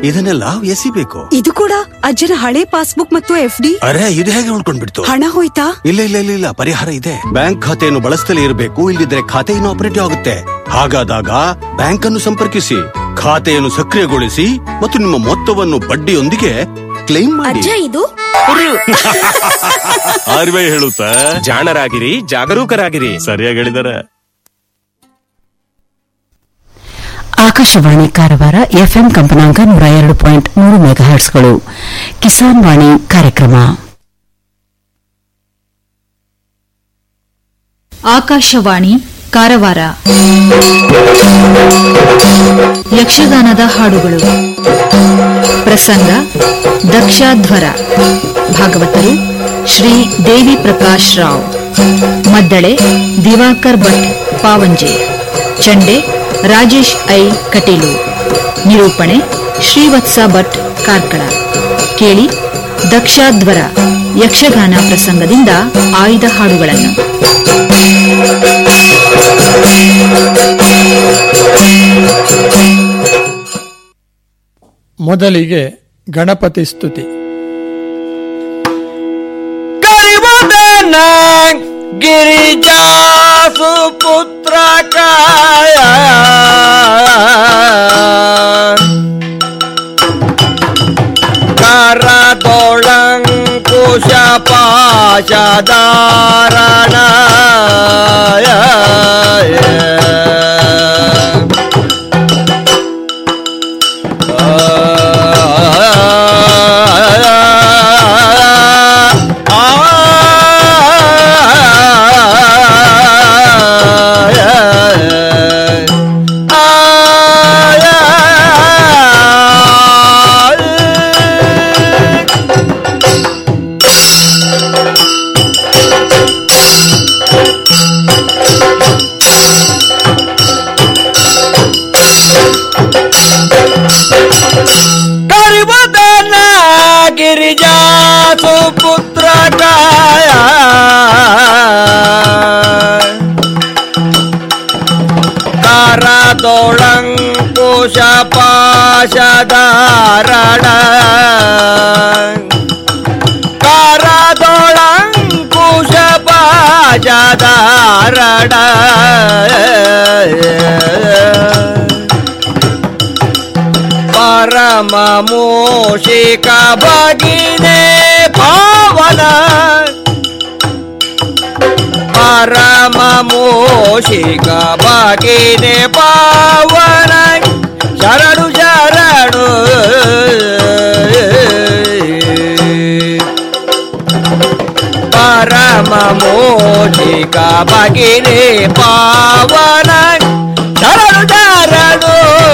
ಇದನ್ನೆಲ್ಲ ಎಸಿಬೇಕು ಇದು ಕೂಡ ಅಜ್ಜನ ಹಳೆ ಪಾಸ್ಬುಕ್ ಮತ್ತು ಎಫ್ ಡಿ ಅರೆ ಇದು ಹೇಗೆ ಉಳ್ಕೊಂಡ್ಬಿಡ್ತು ಹಣ ಹೋಯ್ತಾ ಇಲ್ಲ ಇಲ್ಲ ಇಲ್ಲ ಇಲ್ಲ ಪರಿಹಾರ ಇದೆ ಬ್ಯಾಂಕ್ ಖಾತೆಯನ್ನು ಬಳಸ್ತಲೇ ಇರಬೇಕು ಇಲ್ಲದಿದ್ರೆ ಖಾತೆ ಇನ್ನು ಆಪರೇಟಿವ್ ಆಗುತ್ತೆ ಹಾಗಾದಾಗ ಬ್ಯಾಂಕ್ ಅನ್ನು ಸಂಪರ್ಕಿಸಿ ಖಾತೆಯನ್ನು ಸಕ್ರಿಯಗೊಳಿಸಿ ಮತ್ತು ನಿಮ್ಮ ಮೊತ್ತವನ್ನು ಬಡ್ಡಿಯೊಂದಿಗೆ ಕ್ಲೈಮ್ ಮಾಡಿ ಅಜ್ಜ ಇದು ಆರ್ ಬಿ ಐ ಹೇಳುತ್ತಾ ಜಾಣರಾಗಿರಿ ಜಾಗರೂಕರಾಗಿರಿ ಸರಿಯಾಗಿ ಹೇಳಿದಾರೆ ಆಕಾಶವಾಣಿ ಕಾರವಾರ ಎಫ್ಎಂ ಕಂಪನಾಂಕ ನೂರ ಎರಡು ಪಾಯಿಂಟ್ ಮೂರು ಮೆಗಾಹರ್ಟ್ಸ್ಗಳು ಕಿಸಾನ್ ವಾಣಿ ಕಾರ್ಯಕ್ರಮ ಆಕಾಶವಾಣಿ ಕಾರವಾರ ಯಕ್ಷಗಾನದ ಹಾಡುಗಳು ಪ್ರಸಂಗ ದಕ್ಷಾಧ್ವರ ಭಾಗವತರು ಶ್ರೀ ದೇವಿ ಪ್ರಕಾಶ್ ರಾವ್ ಮದ್ದಳೆ ದಿವಾಕರ್ ಭಟ್ ಪಾವಂಜೆ ಚಂಡೆ ರಾಜೇಶ್ ಐ ಕಟೀಲು ನಿರೂಪಣೆ ಶ್ರೀವತ್ಸ ಭಟ್ ಕಾರ್ಕಳ ಕೇಳಿ ದಕ್ಷಾಧ್ವರ ಯಕ್ಷಗಾನ ಪ್ರಸಂಗದಿಂದ ಆಯ್ದ ಹಾಡುಗಳನ್ನು ಮೊದಲಿಗೆ ಗಣಪತಿ ಸ್ತುತಿ ಕರಿವದನ ಗಿರಿಜಾ ಸುಪುತ್ರ ಕಾಯ ಕರದೊಳಂಕುಶ ಪಾಶಧಾರಣ ಕರಿವದನ ಗಿರಿಜಾ ಸುಪುತ್ರ ಕಾಯ ಕರದೊಳಂಕುಶ ಪಾಶಧಾರಣ ಕರದೊಳಂಕುಶ ಪಾಶಧಾರಣ ಪರಮ ಮೂಷಿಕ ಭಗಿನೇ ಪಾವನ ಪರಮ ಮೂಷಿಕ ಭಗಿನೇ ಪಾವನ ಶರಣು ಶರಣು ಪರಮ ಮೂಷಿಕ ಭಗಿನೇ ಪಾವನ ಶರಣು ಶರಣು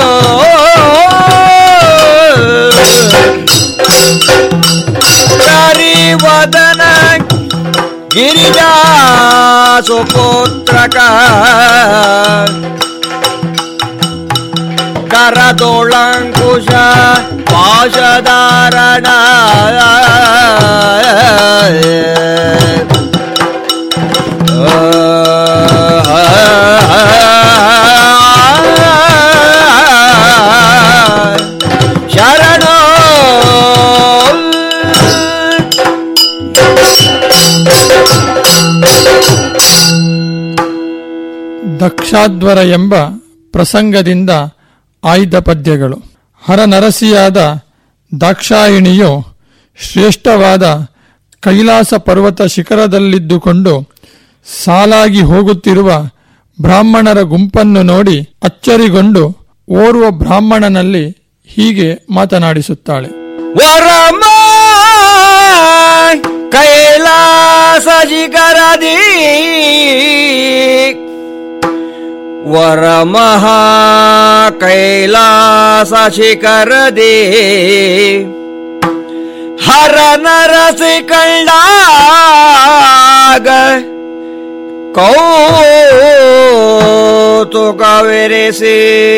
ಕರಿವದನ ಗಿರಿಜಾ ಸುಪುತ್ರಕ ಕರದೊಳಂಕುಶ ಪಾಶಧಾರಣ ಶರಣೋ ದಕ್ಷಾಧ್ವರ ಎಂಬ ಪ್ರಸಂಗದಿಂದ ಆಯ್ದ ಪದ್ಯಗಳು ಹರನರಸಿಯಾದ ದಾಕ್ಷಾಯಿಣಿಯು ಶ್ರೇಷ್ಠವಾದ ಕೈಲಾಸ ಪರ್ವತ ಶಿಖರದಲ್ಲಿದ್ದುಕೊಂಡು ಸಾಲಾಗಿ ಹೋಗುತ್ತಿರುವ ಬ್ರಾಹ್ಮಣರ ಗುಂಪನ್ನು ನೋಡಿ ಅಚ್ಚರಿಗೊಂಡು ಓರ್ವ ಬ್ರಾಹ್ಮಣನಲ್ಲಿ ಹೀಗೆ ಮಾತನಾಡಿಸುತ್ತಾಳೆ ವರಮ ಕೈಲಾಸ ಶಿಖರದಿ ವರಮಃ ಕೈಲಾಸ ಶಿಖರದಿ ಹರ ನರಸಿ ಕಂಡಾಗ ಕೌತುಕವೆರೆಸಿ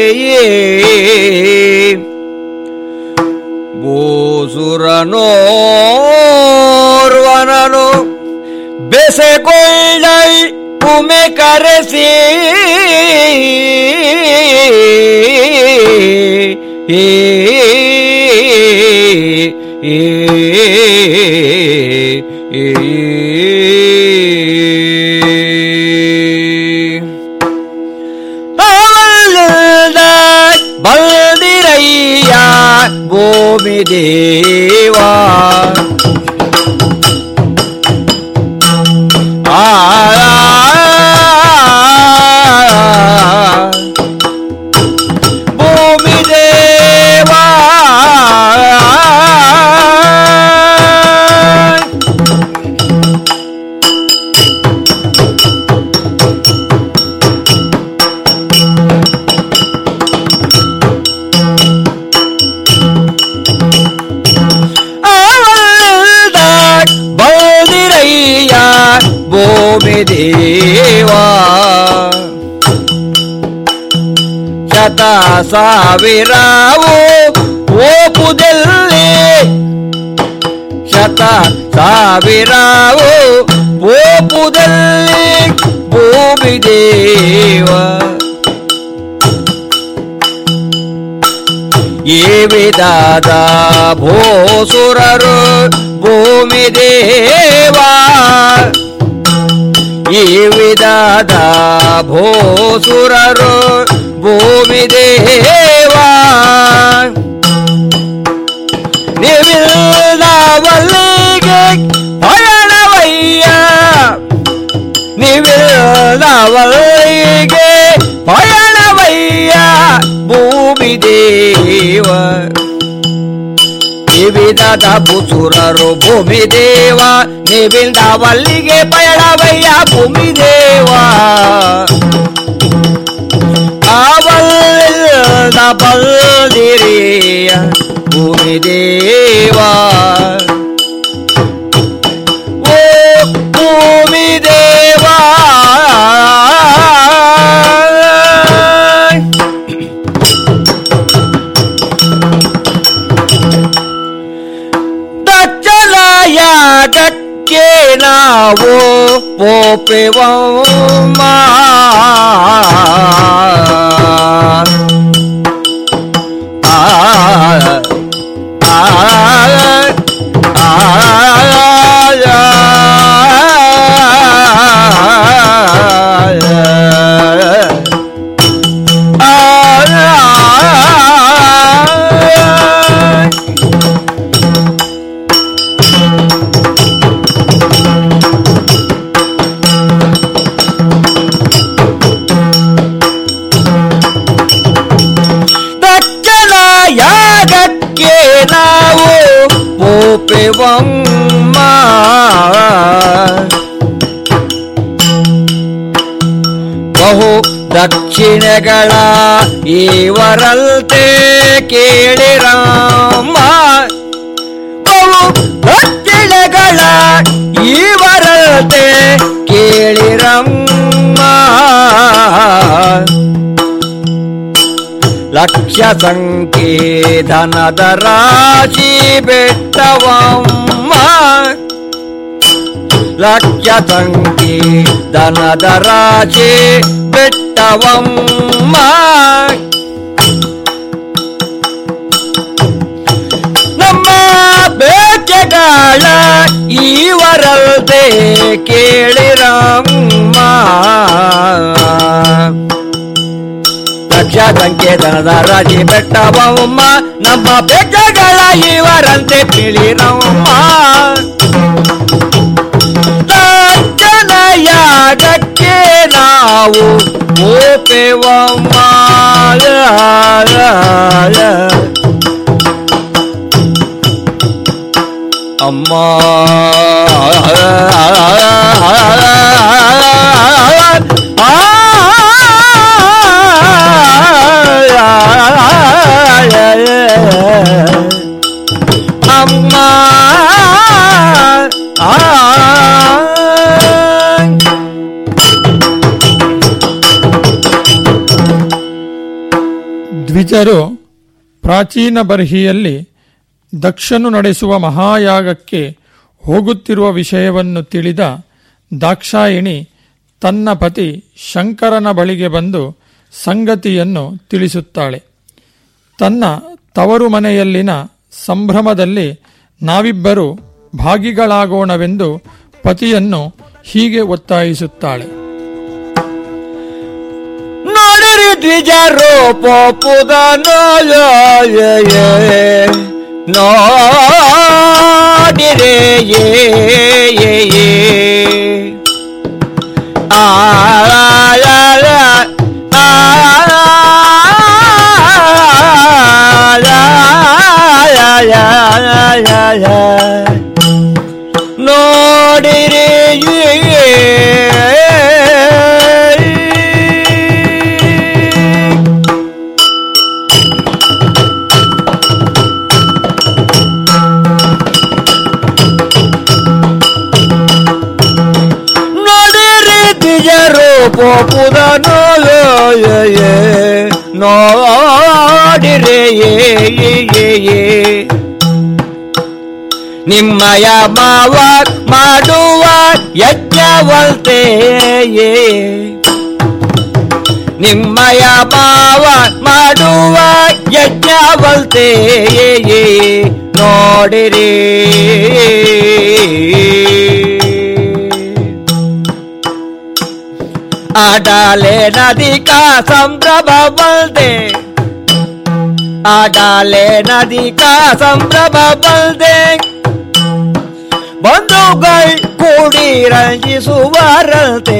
ಭೂಸುರನೋರ್ವನನು ಬೆಸೆಗೊಳ್ಳೈ ಉಮೆ ಕರೆಸಿ ಏ ಅವಳದ ಬಲ್ದಿರಯ್ಯ ಭೂಮಿ ದೇವಾ ಆ ಭೂಮಿ ದೇವಾ ಅವಳದ ಬಲ್ದಿರಯ್ಯ ಭೂಮಿ ದೇವಾ ಶತ ಸಾವಿರವು ಓಪುದಲ್ಲಿ ಶತ ಸಾವಿರವು ಓಪುದಲ್ಲಿ ಭೂಮಿ ದೇವ ಈ ವಿಧದ ಭೋಸುರರು ಭೂಮಿ ದೇವಾ ಈ ವಿಧದ ಭೋಸುರರು ಭೂಮಿ ದೇವಾ ನಿವಿಲ್ದವಲ್ಲಿಗೆ ಪಯಣವಯ್ಯ ನಿವಿಲ್ದವಲ್ಲಿಗೆ ಪಯಣವಯ್ಯ ಭೂಮಿ ದೇವ ವಿವಿಧದ ಭೂಸುರರು ಭೂಮಿ ದೇವ ನಿವಿಲ್ದವಲ್ಲಿಗೆ ಪಯಣವಯ್ಯ ಭೂಮಿ ದೇವ ಅವಲ್ದ ಬಲ್ದಿರಿಯ ಭೂಮಿ ದೇವ ಓ ಭೂಮಿ ದೇವ ದಚ್ಚಲಾಯಾಗಕ್ಕೆ ನಾವು ಪೋಪೆವಮ್ಮ ಆ ದಕ್ಷಿಣ ಯಾಗಕ್ಕೆ ನಾವು ಪೋಪೆವಮ್ಮ ಬಹು ದಕ್ಷಿಣಗಳ ಇವರಲ್ತೆ ಕೇಳಿರಾಮ ಬಹು ದಕ್ಷಿಣಗಳ ಇವರಲ್ತೆ ಕೇಳಿರಮ್ಮ ಲಕ್ಷ ಸಂಖ್ಯೆ ಧನದ ರಾಶಿ ಬೆಟ್ಟವಮ್ಮ ಲಕ್ಷ ಸಂಖ್ಯೆ ಧನದ ರಾಶಿ ಬೆಟ್ಟವಮ್ಮ ನಮ್ಮ ಬೇಟೆಗಾಳ ಇವರಲ್ದೆ ಕೇಳಿರಮ್ಮ ಲಕ್ಷ ಸಂಕೇತನದ ರಾಜಿ ಬೆಟ್ಟವಮ್ಮ ನಮ್ಮ ಬೆಟ್ಟಗಳ ಇವರಂತೆ ತಿಳಿರಮ್ಮ ದರ್ಶನ ಯಾಗಕ್ಕೆ ನಾವು ಓಪೆವಮ್ಮ ಅಮ್ಮ ಅಮ್ಮ ದ್ವಿಜರು ಪ್ರಾಚೀನ ಬರ್ಹಿಯಲ್ಲಿ ದಕ್ಷನು ನಡೆಸುವ ಮಹಾಯಾಗಕ್ಕೆ ಹೋಗುತ್ತಿರುವ ವಿಷಯವನ್ನು ತಿಳಿದ ದಾಕ್ಷಾಯಿಣಿ ತನ್ನ ಪತಿ ಶಂಕರನ ಬಳಿಗೆ ಬಂದು ಸಂಗತಿಯನ್ನು ತಿಳಿಸುತ್ತಾಳೆ ತನ್ನ ತವರು ಮನೆಯಲ್ಲಿನ ಸಂಭ್ರಮದಲ್ಲಿ ನಾವಿಬ್ಬರು ಭಾಗಿಗಳಾಗೋಣವೆಂದು ಪತಿಯನ್ನು ಹೀಗೆ ಒತ್ತಾಯಿಸುತ್ತಾಳೆ ನೋಡಿರಿ ದ್ವಿಜ ರೂಪ ಪುದನೋ ನೋಡಿರೆ ಏ ಏ, ಏ. ಆ ಲಾ, ಲಾ, ಲಾ, ಆ, ಲಾ, ಲಾ, ಲಾ, ಲಾ, ಲಾ. ನೋಡಿರಿ ನೋಡಿರಿ ದ್ವಿಜ ರೂಪ ಪುದನು ನೋಡಿರಿ ಏ, ಏ, ಏ, ಏ. ನಿಮ್ಮಯ ಮಾವ ಮಾಡುವ ಯಜ್ಞವಲ್ತೆ ನಿಮ್ಮಯ ಮಾವ ಮಾಡುವ ಯಜ್ಞವಲ್ತೆ ನೋಡಿರಿ ಆಡಾಲೆ ನದಿ ಕಾ ಸಂಭ್ರಮ ಬಲ್ದೆ ಆಡಾಲೆ ನದಿ ಕಾ ಸಂಭ್ರಮ ಬಲ್ದೆ ಬಂಧುಗಳು ಕೂಡಿ ರಂಜಿಸುವರಂತೆ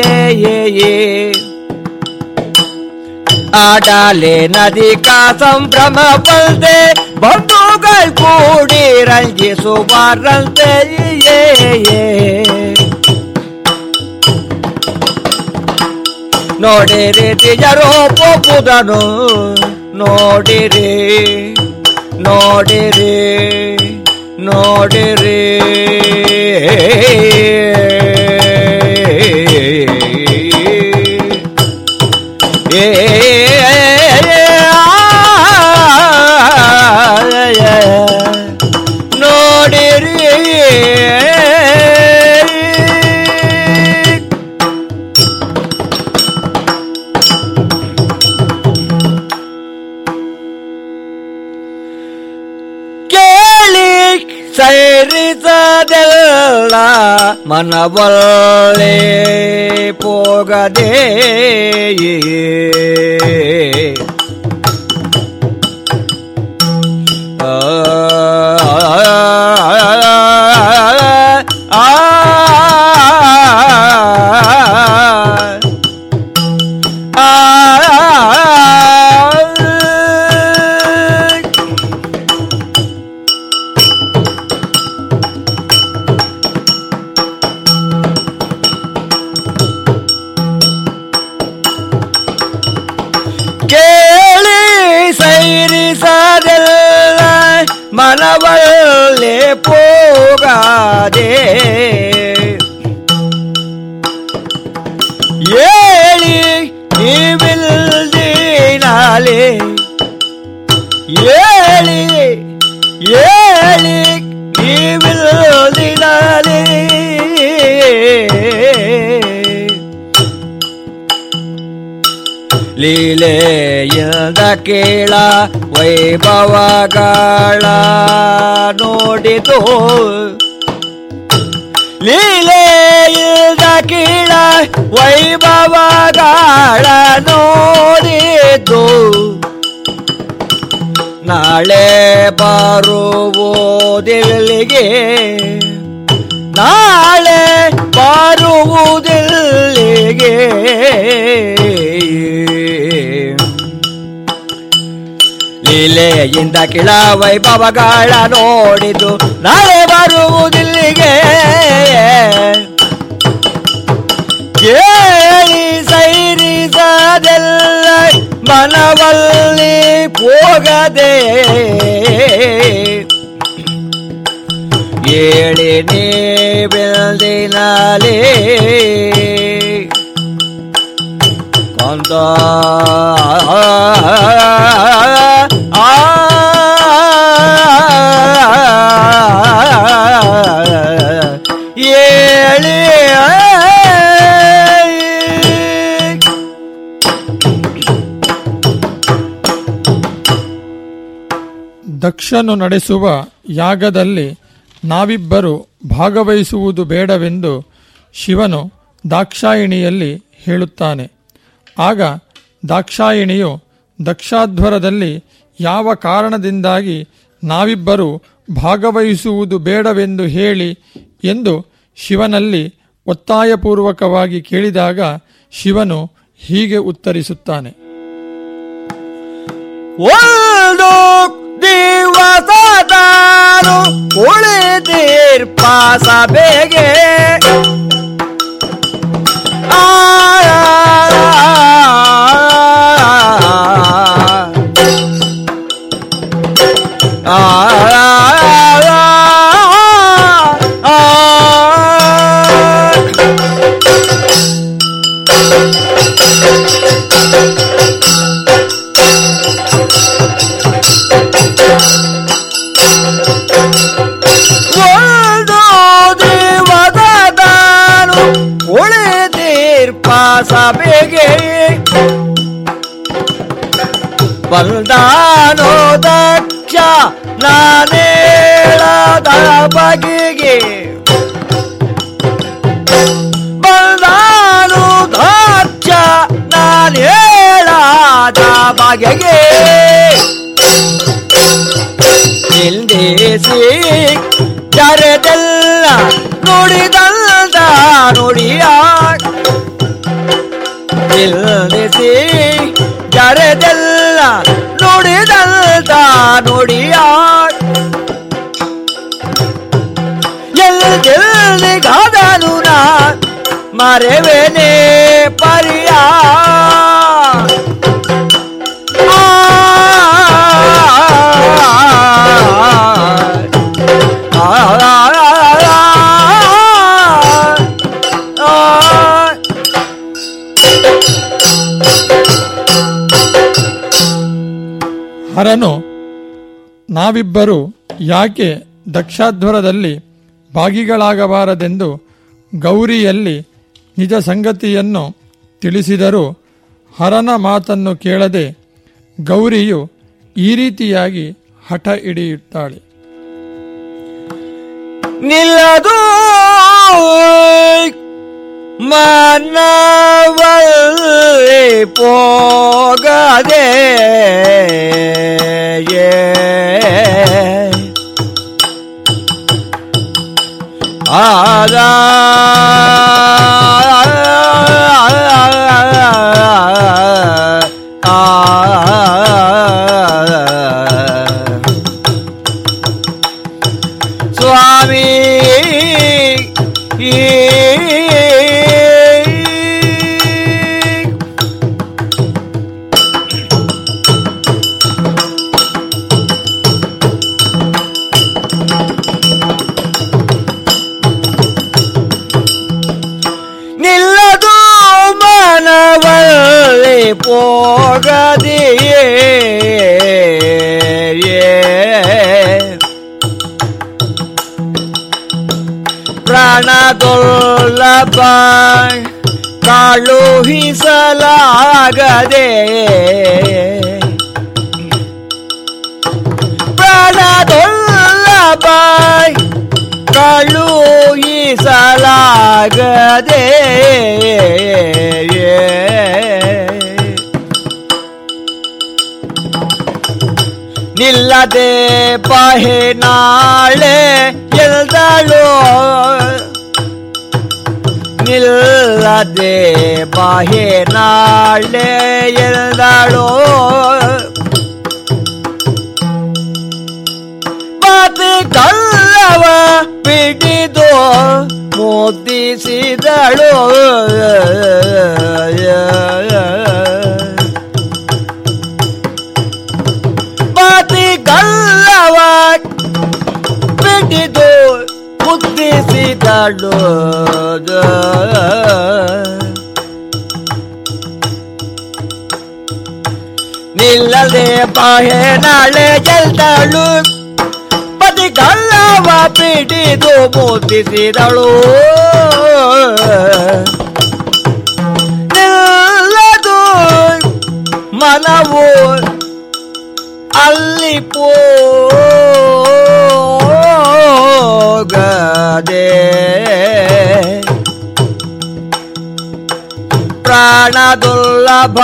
ಆಡಾಲೆ ನದಿ ಕಾ ಸಂಭ್ರಮ ಬಲ್ದೆ ಬಂಧುಗಳು ಕೂಡಿ ರಂಜಿಸುವರಂತೆ ನೋಡಿರಿ ತಿಜರೋ ಪೊಪ್ಪುದನು ನೋಡಿರಿ ನೋಡಿರಿ ನೋಡಿರಿ ಏ ನೋಡಿರಿ ಕೇಳಿ ಸೈರಿಸದೆಲ್ಲ ಮನವಲ್ಲೇ ಪೋಗದೆ ಆ, ಆ, ಆ, ಕೇಳಿ ಸೈರಿಸದೆಲ್ಲ ಮನವಲ್ಲೇ ಪೋಗಾದೆ ಏಳಿ ನೀವಿಲ್ದಿನಾಲೆ ಏಳಿ ಏಳಿ ನೀವಿಲ್ದಿನಾಲೆ ಲೀಲೆಯದ ಕೇಳ ವೈಭವಗಳ ನೋಡಿತು ಲೀಲೆಯದ ಕೀಳ ವೈಭವಗಳ ನೋಡಿತು ನಾಳೆ ಬರುವುದಿಲ್ಲಿಗೆ ನಾಳೆ ಬರುವುದಿಲ್ಲಿಗೆ ಲೀಲೆಯಿಂದ ಕೆಳ ವೈಭವಗಳ ನೋಡಿದು ನಾಳೆ ಬರುವುದಿಲ್ಲಿಗೆ ಕೇಳಿ ಸೈರಿಸದೆಲ್ಲ ಮನವಲ್ಲಿ ಹೋಗದೆ ಏಳಿ ನೀ ಬೆಲ್ದಿನಾಲೇ ಕೊಂದ ಏಳಿ ದಕ್ಷ ದಕ್ಷನು ನಡೆಸುವ ಯಾಗದಲ್ಲಿ ನಾವಿಬ್ಬರು ಭಾಗವಹಿಸುವುದು ಬೇಡವೆಂದು ಶಿವನು ದಾಕ್ಷಾಯಿಣಿಯಲ್ಲಿ ಹೇಳುತ್ತಾನೆ ಆಗ ದಾಕ್ಷಾಯಿಣಿಯು ದಕ್ಷಾಧ್ವರದಲ್ಲಿ ಯಾವ ಕಾರಣದಿಂದಾಗಿ ನಾವಿಬ್ಬರು ಭಾಗವಹಿಸುವುದು ಬೇಡವೆಂದು ಹೇಳಿ ಎಂದು ಶಿವನಲ್ಲಿ ಒತ್ತಾಯಪೂರ್ವಕವಾಗಿ ಕೇಳಿದಾಗ ಶಿವನು ಹೀಗೆ ಉತ್ತರಿಸುತ್ತಾನೆ ಒಂದು ದಿವಸ ತಾನು ಉಳಿದಿರ್ಪ ಸಭೆಗೆ ಆ, ಆ, ಆ, ಆ. ಒಂದು ದೇವದ ತಾನು ಉಳಿದೀರ್ಪ ಸಭೆಗೆ ಬಂದಾನೋ ದಕ್ಷ ನಾನೇಳದ ಬಗೆಗೆ ಬಂದಾನು ದಕ್ಷ ನಾನೇಳದ ಬಗೆಗೆ ನಿಲ್ದೇಸಿ ಜರದೆಲ್ಲ ನುಡಿದಲ್ದ ನುಡಿಯ ನಿಲ್ದಿಸಿ ಜರದೆಲ್ಲ ನುಡಿದಲ್ದ ನುಡಿಯ ಎಲ್ಲಿ ಗಾದನು ನಾ ಮರೆವೇನೆ ಪರಿಯ ಹರನು ನಾವಿಬ್ಬರು ಯಾಕೆ ದಕ್ಷಾಧ್ವರದಲ್ಲಿ ಭಾಗಿಗಳಾಗಬಾರದೆಂದು ಗೌರಿಯಲ್ಲಿ ನಿಜ ಸಂಗತಿಯನ್ನು ತಿಳಿಸಿದರೂ ಹರನ ಮಾತನ್ನು ಕೇಳದೆ ಗೌರಿಯು ಈ ರೀತಿಯಾಗಿ ಹಠ ಹಿಡಿಯುತ್ತಾಳೆ ನಿಲ್ಲದು ಮನವಲ್ಲಿ ಪೋಗದೆ ಆದ ಸ್ವಾಮಿ ನಿಲ್ಲದು ಮನವಲ್ಲಿ ಪೋಗದೆಯೇ ಪ್ರಾಣದೊಲ್ಲಭ ಕಳುಹಿಸಲಾಗದೆ ಪ್ರಾಣದೊಲ್ಲಭ ಕಳುಹಿಸಲಾಗದೆ ನಿಲ್ಲದೆ ಬಹೆ ನಾಳೆ ಎಲ್ದಳು ನಿಲ್ಲದೆ ಬಹೆ ನಾಳೆ ಎಲ್ದಳು ಬಾತಿ ಕಲ್ಲವ ಬಿಡಿದು ಮೋದಿಸಿದಳು ಬಾತಿ ಕಲ್ಲವ ಬಿಡಿದು ಮುದ್ದಿಸಿದಳು ನಿಲ್ಲದೆ ಬಾಹೆ ನಾಳೆ ಗೆಲ್ದಳು ಪತಿ ಕಲ್ಲವ ಪಿಡಿದು ಮುದ್ದಿಸಿದಳು ನಿಲ್ಲದು ಮನವು ಅಲ್ಲಿ ಪೋ ಪ್ರಾಣದೊಲ್ಲದೆ ಪ್ರಾಣದುಲ್ಲಭ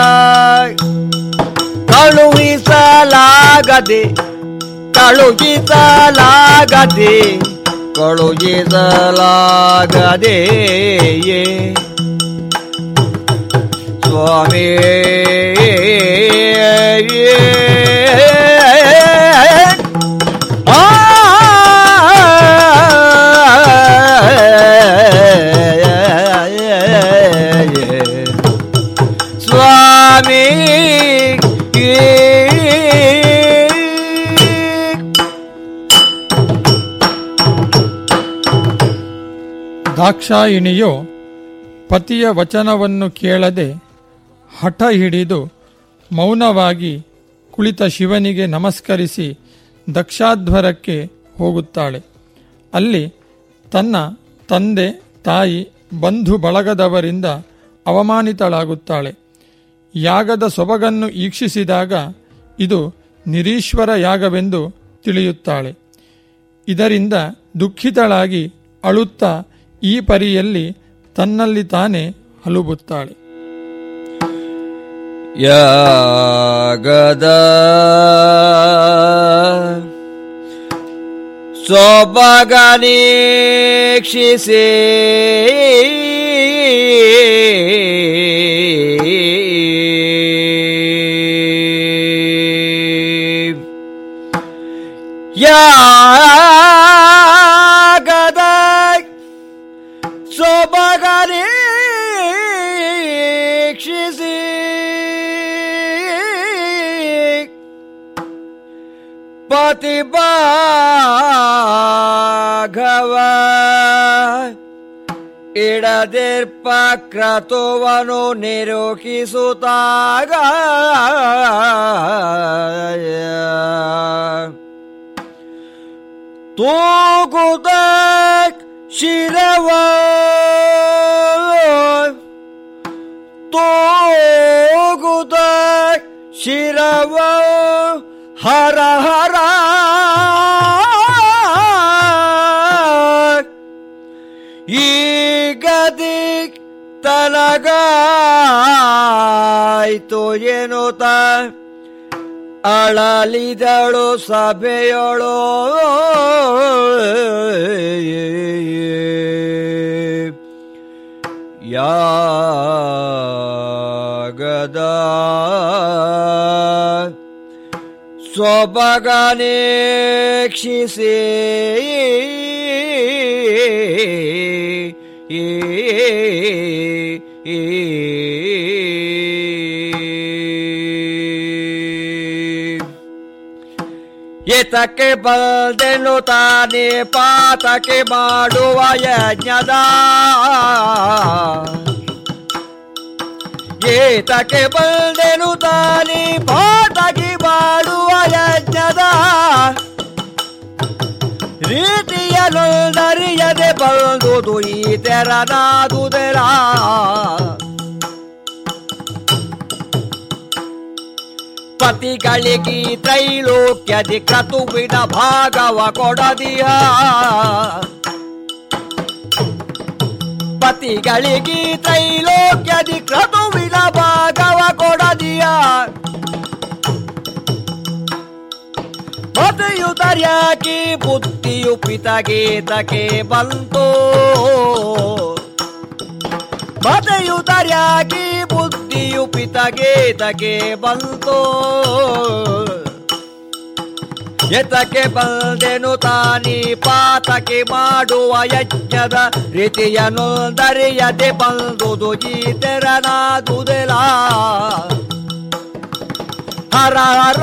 ಕಳುಹಿಸಲಾಗದೆ ಕಳುಹಿಸಲಾಗದೆ ಕಳುಹಿಸಲಾಗದೆ ಸ್ವಾಮಿ ಆ ಸ್ವಾಮಿ ದಾಕ್ಷಾಯಿಣಿಯು ಪತಿಯ ವಚನವನ್ನು ಕೇಳದೆ ಹಠ ಹಿಡಿದು ಮೌನವಾಗಿ ಕುಳಿತ ಶಿವನಿಗೆ ನಮಸ್ಕರಿಸಿ ದಕ್ಷಾಧ್ವರಕ್ಕೆ ಹೋಗುತ್ತಾಳೆ ಅಲ್ಲಿ ತನ್ನ ತಂದೆ ತಾಯಿ ಬಂಧು ಬಳಗದವರಿಂದ ಅವಮಾನಿತಳಾಗುತ್ತಾಳೆ ಯಾಗದ ಸೊಬಗನ್ನು ಈಕ್ಷಿಸಿದಾಗ ಇದು ನಿರೀಶ್ವರ ಯಾಗವೆಂದು ತಿಳಿಯುತ್ತಾಳೆ ಇದರಿಂದ ದುಃಖಿತಳಾಗಿ ಅಳುತ್ತಾ ಈ ಪರಿಯಲ್ಲಿ ತನ್ನಲ್ಲಿ ತಾನೇ ಹಲುಬುತ್ತಾಳೆ ಯಾಗದ ಸೊಬಗನೀಕ್ಷಿಸಿ ಯಾಗದ ಸೊಬಗನೀಕ್ಷಿಸಿ ಪತಿ ಭಾಗವ ಇಡದಿರ್ಪ ಕ್ರತುವನು ನಿರೂಪಿಸುತ್ತಾಗ ತೂಗುದ ಶಿರವ ತೂಗುದ ಶಿರವ ಹರ ಹರ ಈಗದಿ ತನಗಾಯ್ತು ಎನ್ನುತ್ತ ಅಳಲಿದಳು ಸಭೆಯೊಳು ಯಾಗದ ಸೊಬಗನೇಕ್ಷಿಸಿ ಏತಕ್ಕೆ ಬಲ್ದೆನು ತಾನೇ ಪಾತಕ್ಕೆ ಮಾಡುವ ಯಜ್ಞದ ಏತಕ್ಕೆ ಬಂದೆನು ತಾನೇ ಪಾತಕ್ಕೆ ಮಾಡುವ ಯಜ್ಞದ ರೀತಿಯಲ್ಲರಿಯದೆ ಬಂದುದು ಈ ತೆರನಾದುದೆರ ಪತಿಗಳಿಗೆ ತ್ರೈಲೋಕ್ಯದಿ ಕ್ರತುವಿನ ಭಾಗವ ಕೊಡದಿಯ ಪತಿಗಳಿಗೆ ತ್ರೈಲೋಕ್ಯದಿ ಕ್ರತುವಿನ ಭಾಗವ ಕೊಡದಿಯ ಮತೆಯು ತರ್ಯಾಕಿ ಬುದ್ಧಿಯು ಪಿತಗೇತಕ್ಕೆ ಬಂತು ಮತೆಯು ತರ್ಯಾಕಿ ಬುದ್ಧಿಯು ಪಿತಗೇತಕ್ಕೆ ಬಂತು ಎತಕ್ಕೆ ಬಂದೆನು ತಾನಿ ಪಾತಕ್ಕೆ ಮಾಡುವ ಯಜ್ಞದ ರೀತಿಯನ್ನು ದರಿಯದೆ ಬಂದುದು ಈ ತೆರನಾದುದೆಲ ಹರ ಹರ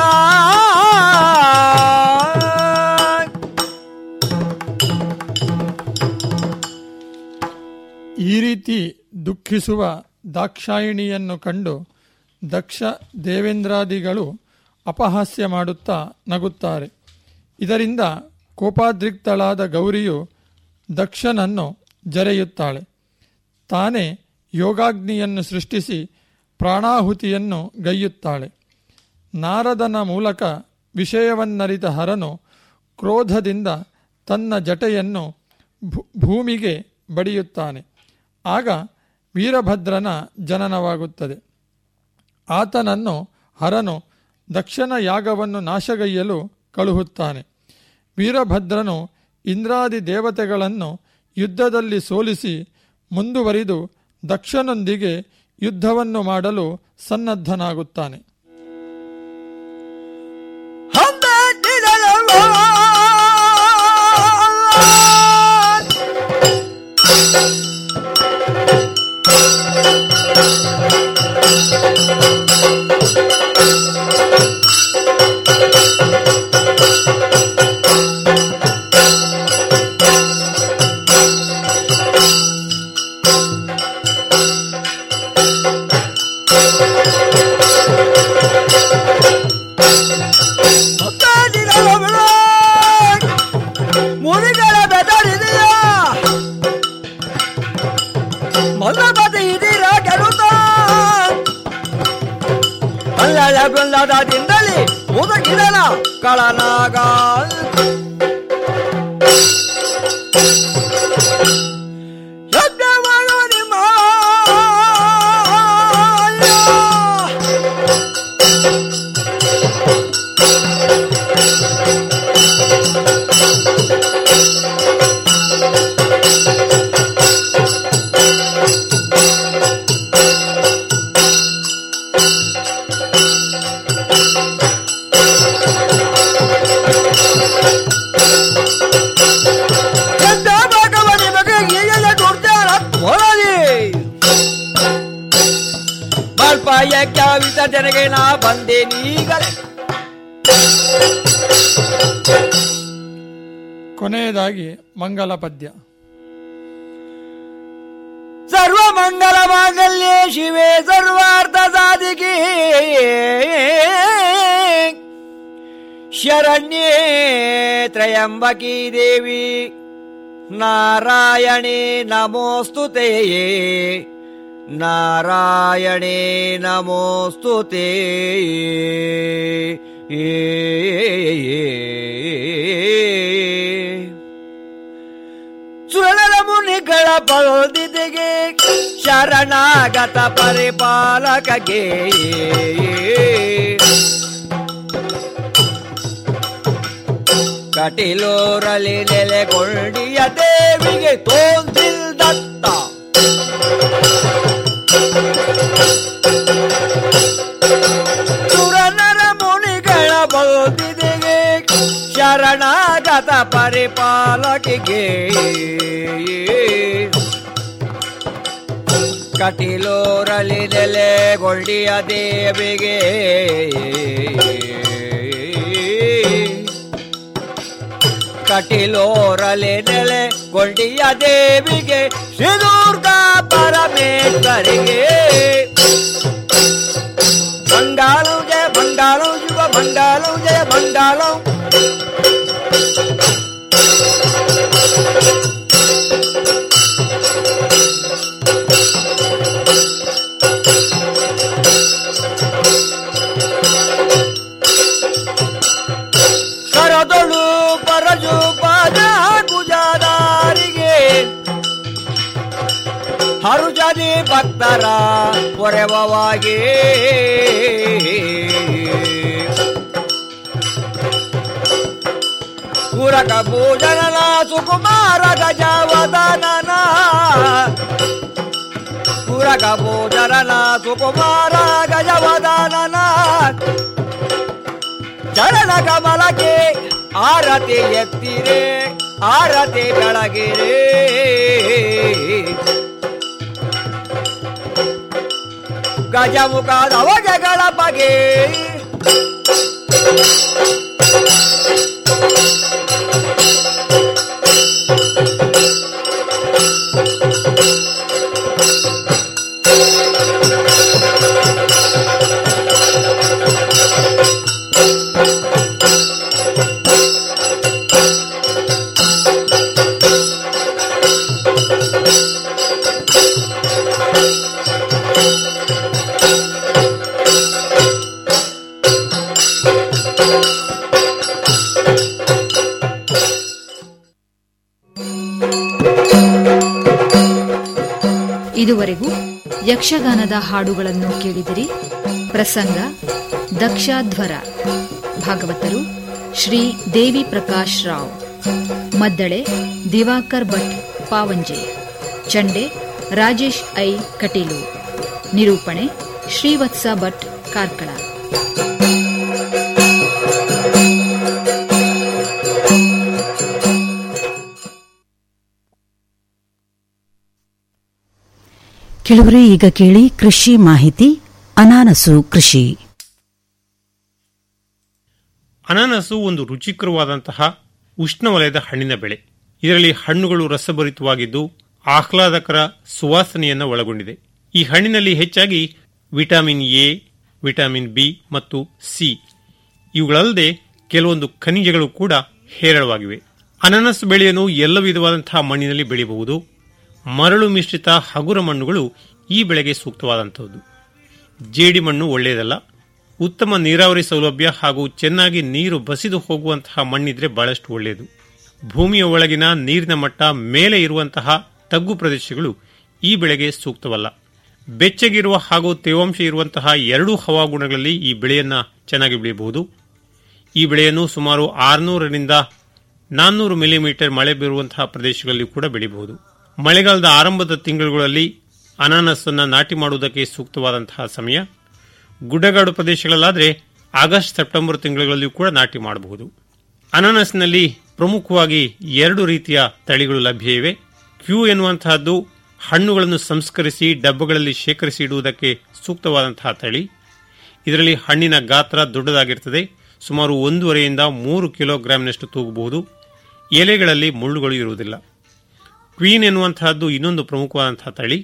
ಈ ರೀತಿ ದುಃಖಿಸುವ ದಾಕ್ಷಾಯಿಣಿಯನ್ನು ಕಂಡು ದಕ್ಷ ದೇವೇಂದ್ರಾದಿಗಳು ಅಪಹಾಸ್ಯ ಮಾಡುತ್ತಾ ನಗುತ್ತಾರೆ ಇದರಿಂದ ಕೋಪಾದ್ರಿಕ್ತಳಾದ ಗೌರಿಯು ದಕ್ಷನನ್ನು ಜರೆಯುತ್ತಾಳೆ ತಾನೇ ಯೋಗಾಗ್ನಿಯನ್ನು ಸೃಷ್ಟಿಸಿ ಪ್ರಾಣಾಹುತಿಯನ್ನು ಗೈಯುತ್ತಾಳೆ ನಾರದನ ಮೂಲಕ ವಿಷಯವನ್ನರಿತ ಹರನು ಕ್ರೋಧದಿಂದ ತನ್ನ ಜಟೆಯನ್ನು ಭೂ- ಭೂಮಿಗೆ ಬಡಿಯುತ್ತಾನೆ ಆಗ ವೀರಭದ್ರನ ಜನನವಾಗುತ್ತದೆ ಆತನನ್ನು ಹರನು ದಕ್ಷನ ಯಾಗವನ್ನು ನಾಶಗೈಯಲು ಕಳುಹುತ್ತಾನೆ ವೀರಭದ್ರನು ಇಂದ್ರಾದಿ ದೇವತೆಗಳನ್ನು ಯುದ್ಧದಲ್ಲಿ ಸೋಲಿಸಿ ಮುಂದುವರಿದು ದಕ್ಷನೊಂದಿಗೆ ಯುದ್ಧವನ್ನು ಮಾಡಲು ಸನ್ನದ್ಧನಾಗುತ್ತಾನೆ ಮುನಿಗಳ ಬೆದರಿದೆಯ ಮಲ್ಲಬದ ಇದೀರ ಗೆಲುತ್ತ ಅಲ್ಲಳ ಬೃಂದದಿಂದಲೇ ಮುದುಕಿದನ ಕಳನಾಗ ಯಜ್ಞಮಾಡು ನಿಮ್ಮ ಎಂದ ಭಾಗವ ನಿಮಗೆ ಈಗಲೇ ದುರ್ದಾರ ಹೊರಲಿ ಬಲ್ಪಾಯಕ್ಕೆ ವಿಸರ್ಜನೆಗೆ ನಾ ಬಂದೆ ನೀಗಲೇ ಕೊನೆಯದಾಗಿ ಮಂಗಲ ಪದ್ಯ ಸರ್ವ ಮಂಗಲ ಮಾಂಗಲ್ಯೆ ಶಿವೆ ಸರ್ವಾರ್ಥ ಸಾಧಿಕೆ ಶರಣ್ಯೇ ತ್ರಯಂಬಕಿ ದೇವಿ ನಾರಾಯಣೇ ನಮೋಸ್ತುತೆ ನಾರಾಯಣೇ ನಮೋಸ್ತುತೆ ಸುರಳ ಮುನಿಗಳ ಬಲದಿದೆಗೆ ಶರಣಾಗತ ಪರಿಪಾಲಕಗೆ ಕಟಿಲೋರಲಿ ನೆಲೆಗೊಂಡಿಯ ದೇವಿಗೆ ತೋಂದಿಲ್ ದತ್ತ ಸುರನರ ಮುನಿಗಳ ಬಲದಿದೆಗೆ ಶರಣಾಗತ ಪರಿಪಾಲಕಿಗೆ ಕಟಿಲೋರಲಿ ನೆಲೆಗೊಂಡಿಯ ದೇವಿಗೆ ಕಟಿಲೋರಲಿ ನೆಲೆಗೊಂಡಿಯ ದೇವಿಗೆ ಶ್ರೀ ದುರ್ಗಾ ಪರಮೇಶ್ವರಿಗೆ ಮಂಗಾಲಂ ಜಯ ಮಂಗಾಲಂ ಶಿವ ಮಂಗಾಲಂ ಜಯ ಮಂಗಾಲಂ ಕರದೊಳು ಪರಜು ಪಾದ ಗುಜಾದಾರಿಗೆ ಹರುಜದಿ ಭಕ್ತರ ಪೊರೆವವಾಗಿ ಪೂರಕ ಭೋಜನನ ಸುಕುಮಾರ ಗಜವದನನ ಪೂರಕ ಭೋಜನನ ಸುಕುಮಾರ ಗಜವದನನ ಚರಣ ಕಮಲಕ್ಕೆ ಆರತಿ ಎತ್ತಿರೆ ಆರತಿ ಬೆಳಗಿರೆ ಗಜಮುಖದ ಹೊಗೆಗಳ ಬಗೆ ಇದುವರೆಗೂ ಯಕ್ಷಗಾನದ ಹಾಡುಗಳನ್ನು ಕೇಳಿದಿರಿ ಪ್ರಸಂಗ ದಕ್ಷಾಧ್ವರ ಭಾಗವತರು ಶ್ರೀ ದೇವಿ ಪ್ರಕಾಶ್ ರಾವ್ ಮದ್ದಳೆ ದಿವಾಕರ್ ಭಟ್ ಪಾವಂಜೆ ಚಂಡೆ ರಾಜೇಶ್ ಐ ಕಟೀಲು ನಿರೂಪಣೆ ಶ್ರೀವತ್ಸ ಭಟ್ ಕಾರ್ಕಳ ಕೆಲವರೇ ಈಗ ಕೇಳಿ ಕೃಷಿ ಮಾಹಿತಿ ಅನಾನಸು ಕೃಷಿ ಅನಾನಸು ಒಂದು ರುಚಿಕರವಾದಂತಹ ಉಷ್ಣವಲಯದ ಹಣ್ಣಿನ ಬೆಳೆ ಇದರಲ್ಲಿ ಹಣ್ಣುಗಳು ರಸಭರಿತವಾಗಿದ್ದು ಆಹ್ಲಾದಕರ ಸುವಾಸನೆಯನ್ನು ಒಳಗೊಂಡಿದೆ ಈ ಹಣ್ಣಿನಲ್ಲಿ ಹೆಚ್ಚಾಗಿ ವಿಟಮಿನ್ ಎ ವಿಟಮಿನ್ ಬಿ ಮತ್ತು ಸಿ ಇವುಗಳಲ್ಲದೆ ಕೆಲವೊಂದು ಖನಿಜಗಳು ಕೂಡ ಹೇರಳವಾಗಿವೆ ಅನಾನಸ್ ಬೆಳೆಯನ್ನು ಎಲ್ಲ ವಿಧವಾದಂತಹ ಮಣ್ಣಿನಲ್ಲಿ ಬೆಳೆಯಬಹುದು ಮರಳು ಮಿಶ್ರಿತ ಹಗುರ ಮಣ್ಣುಗಳು ಈ ಬೆಳೆಗೆ ಸೂಕ್ತವಾದಂಥದ್ದು ಜೇಡಿ ಮಣ್ಣು ಒಳ್ಳೆಯದಲ್ಲ ಉತ್ತಮ ನೀರಾವರಿ ಸೌಲಭ್ಯ ಹಾಗೂ ಚೆನ್ನಾಗಿ ನೀರು ಬಸಿದು ಹೋಗುವಂತಹ ಮಣ್ಣಿದ್ರೆ ಬಹಳಷ್ಟು ಒಳ್ಳೆಯದು ಭೂಮಿಯ ಒಳಗಿನ ನೀರಿನ ಮಟ್ಟ ಮೇಲೆ ಇರುವಂತಹ ತಗ್ಗು ಪ್ರದೇಶಗಳು ಈ ಬೆಳೆಗೆ ಸೂಕ್ತವಲ್ಲ ಬೆಚ್ಚಗಿರುವ ಹಾಗೂ ತೇವಾಂಶ ಇರುವಂತಹ ಎರಡೂ ಹವಾಗುಣಗಳಲ್ಲಿ ಈ ಬೆಳೆಯನ್ನ ಚೆನ್ನಾಗಿ ಬೆಳೆಯಬಹುದು ಈ ಬೆಳೆಯನ್ನು ಸುಮಾರು ಆರುನೂರರಿಂದ ನಾನ್ನೂರು ಮಿಲಿಮೀಟರ್ ಮಳೆ ಬೀರುವಂತಹ ಪ್ರದೇಶಗಳಲ್ಲಿ ಕೂಡ ಬೆಳೆಯಬಹುದು ಮಳೆಗಾಲದ ಆರಂಭದ ತಿಂಗಳುಗಳಲ್ಲಿ ಅನಾನಸನ್ನು ನಾಟಿ ಮಾಡುವುದಕ್ಕೆ ಸೂಕ್ತವಾದಂತಹ ಸಮಯ ಗುಡ್ಡಗಾಡು ಪ್ರದೇಶಗಳಲ್ಲಾದರೆ ಆಗಸ್ಟ್ ಸೆಪ್ಟೆಂಬರ್ ತಿಂಗಳುಗಳಲ್ಲಿಯೂ ಕೂಡ ನಾಟಿ ಮಾಡಬಹುದು ಅನಾನಸ್ನಲ್ಲಿ ಪ್ರಮುಖವಾಗಿ ಎರಡು ರೀತಿಯ ತಳಿಗಳು ಲಭ್ಯ ಇವೆ ಕ್ಯೂ ಎನ್ನುವಂತಹದ್ದು ಹಣ್ಣುಗಳನ್ನು ಸಂಸ್ಕರಿಸಿ ಡಬ್ಬಗಳಲ್ಲಿ ಶೇಖರಿಸಿ ಇಡುವುದಕ್ಕೆ ಸೂಕ್ತವಾದಂತಹ ತಳಿ ಇದರಲ್ಲಿ ಹಣ್ಣಿನ ಗಾತ್ರ ದೊಡ್ಡದಾಗಿರುತ್ತದೆ ಸುಮಾರು ಒಂದೂವರೆಯಿಂದ ಮೂರು ಕಿಲೋಗ್ರಾಂನಷ್ಟು ತೂಗಬಹುದು ಎಲೆಗಳಲ್ಲಿ ಮುಳ್ಳುಗಳು ಇರುವುದಿಲ್ಲ ಕ್ವೀನ್ ಎನ್ನುವಂತಹದ್ದು ಇನ್ನೊಂದು ಪ್ರಮುಖವಾದಂತಹ ತಳಿ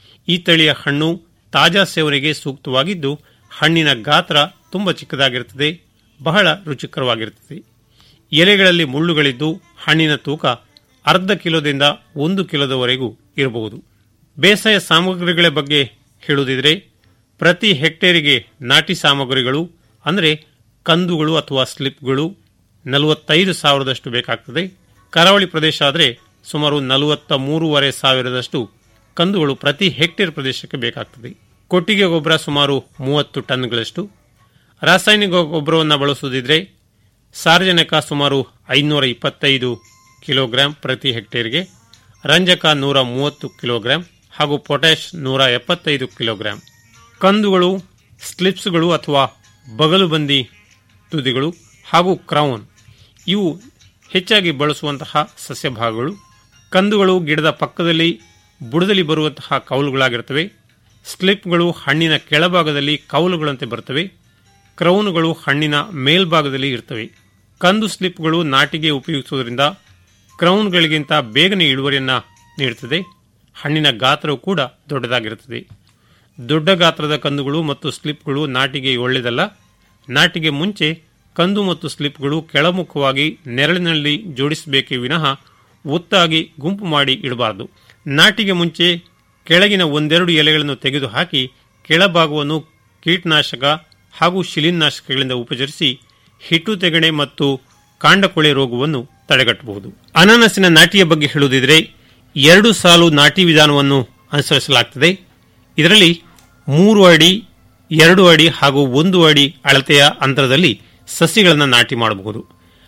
ಈ ತಳಿಯ ಹಣ್ಣು ತಾಜಾ ಸೇವನೆಗೆ ಸೂಕ್ತವಾಗಿದ್ದು ಹಣ್ಣಿನ ಗಾತ್ರ ತುಂಬ ಚಿಕ್ಕದಾಗಿರುತ್ತದೆ ಬಹಳ ರುಚಿಕರವಾಗಿರುತ್ತದೆ ಎಲೆಗಳಲ್ಲಿ ಮುಳ್ಳುಗಳಿದ್ದು ಹಣ್ಣಿನ ತೂಕ ಅರ್ಧ ಕಿಲೋದಿಂದ ಒಂದು ಕಿಲೋದವರೆಗೂ ಇರಬಹುದು ಬೇಸಾಯ ಸಾಮಗ್ರಿಗಳ ಬಗ್ಗೆ ಹೇಳುವುದಿದ್ರೆ ಪ್ರತಿ ಹೆಕ್ಟೇರಿಗೆ ನಾಟಿ ಸಾಮಗ್ರಿಗಳು ಅಂದರೆ ಕಂದುಗಳು ಅಥವಾ ಸ್ಲಿಪ್ಗಳು ನಲವತ್ತೈದು ಸಾವಿರದಷ್ಟು ಬೇಕಾಗ್ತದೆ ಕರಾವಳಿ ಪ್ರದೇಶ ಆದರೆ ಸುಮಾರು ನಲವತ್ತ ಮೂರುವರೆ ಸಾವಿರದಷ್ಟು ಕಂದುಗಳು ಪ್ರತಿ ಹೆಕ್ಟೇರ್ ಪ್ರದೇಶಕ್ಕೆ ಬೇಕಾಗ್ತದೆ ಕೊಟ್ಟಿಗೆ ಗೊಬ್ಬರ ಸುಮಾರು ಮೂವತ್ತು ಟನ್ಗಳಷ್ಟು ರಾಸಾಯನಿಕ ಗೊಬ್ಬರವನ್ನು ಬಳಸುವುದಿದ್ರೆ ಸಾರ್ವಜನಿಕ ಸುಮಾರು ಐನೂರ ಇಪ್ಪತ್ತೈದು ಕಿಲೋಗ್ರಾಂ ಪ್ರತಿ ಹೆಕ್ಟೇರ್ಗೆ ರಂಜಕ ನೂರ ಮೂವತ್ತು ಕಿಲೋಗ್ರಾಂ ಹಾಗೂ ಪೊಟ್ಯಾಷ್ ನೂರ ಎಪ್ಪತ್ತೈದು ಕಿಲೋಗ್ರಾಂ ಕಂದುಗಳು ಸ್ಲಿಪ್ಸ್ಗಳು ಅಥವಾ ಬಗಲುಬಂದಿ ತುದಿಗಳು ಹಾಗೂ ಕ್ರೌನ್ ಇವು ಹೆಚ್ಚಾಗಿ ಬಳಸುವಂತಹ ಸಸ್ಯ ಭಾಗಗಳು ಕಂದುಗಳು ಗಿಡದ ಪಕ್ಕದಲ್ಲಿ ಬುಡದಲ್ಲಿ ಬರುವಂತಹ ಕೌಲುಗಳಾಗಿರುತ್ತವೆ ಸ್ಲಿಪ್ಗಳು ಹಣ್ಣಿನ ಕೆಳಭಾಗದಲ್ಲಿ ಕೌಲುಗಳಂತೆ ಬರುತ್ತವೆ ಕ್ರೌನುಗಳು ಹಣ್ಣಿನ ಮೇಲ್ಭಾಗದಲ್ಲಿ ಇರ್ತವೆ ಕಂದು ಸ್ಲಿಪ್ಗಳು ನಾಟಿಗೆ ಉಪಯೋಗಿಸುವುದರಿಂದ ಕ್ರೌನ್ಗಳಿಗಿಂತ ಬೇಗನೆ ಇಳುವರಿಯನ್ನ ನೀಡುತ್ತದೆ ಹಣ್ಣಿನ ಗಾತ್ರವು ಕೂಡ ದೊಡ್ಡದಾಗಿರುತ್ತದೆ ದೊಡ್ಡ ಗಾತ್ರದ ಕಂದುಗಳು ಮತ್ತು ಸ್ಲಿಪ್ಗಳು ನಾಟಿಗೆ ಒಳ್ಳೆಯದಲ್ಲ ನಾಟಿಗೆ ಮುಂಚೆ ಕಂದು ಮತ್ತು ಸ್ಲಿಪ್ಗಳು ಕೆಳಮುಖವಾಗಿ ನೆರಳಿನಲ್ಲಿ ಜೋಡಿಸಬೇಕೇ ವಿನಃ ಒತ್ತಾಗಿ ಗುಂಪು ಮಾಡಿ ಇಡಬಾರದು ನಾಟಿಗೆ ಮುಂಚೆ ಕೆಳಗಿನ ಒಂದೆರಡು ಎಲೆಗಳನ್ನು ತೆಗೆದುಹಾಕಿ ಕೆಳಭಾಗವನ್ನು ಕೀಟನಾಶಕ ಹಾಗೂ ಶಿಲೀನಾಶಕಗಳಿಂದ ಉಪಚರಿಸಿ ಹಿಟ್ಟು ತೆಗಣೆ ಮತ್ತು ಕಾಂಡಕೊಳೆ ರೋಗವನ್ನು ತಡೆಗಟ್ಟಬಹುದು ಅನಾನಸಿನ ನಾಟಿಯ ಬಗ್ಗೆ ಹೇಳುವುದಿದ್ರೆ ಎರಡು ಸಾಲು ನಾಟಿ ವಿಧಾನವನ್ನು ಅನುಸರಿಸಲಾಗುತ್ತದೆ ಇದರಲ್ಲಿ ಮೂರು ಅಡಿ ಎರಡು ಅಡಿ ಹಾಗೂ ಒಂದು ಅಡಿ ಅಳತೆಯ ಅಂತರದಲ್ಲಿ ಸಸಿಗಳನ್ನು ನಾಟಿ ಮಾಡಬಹುದು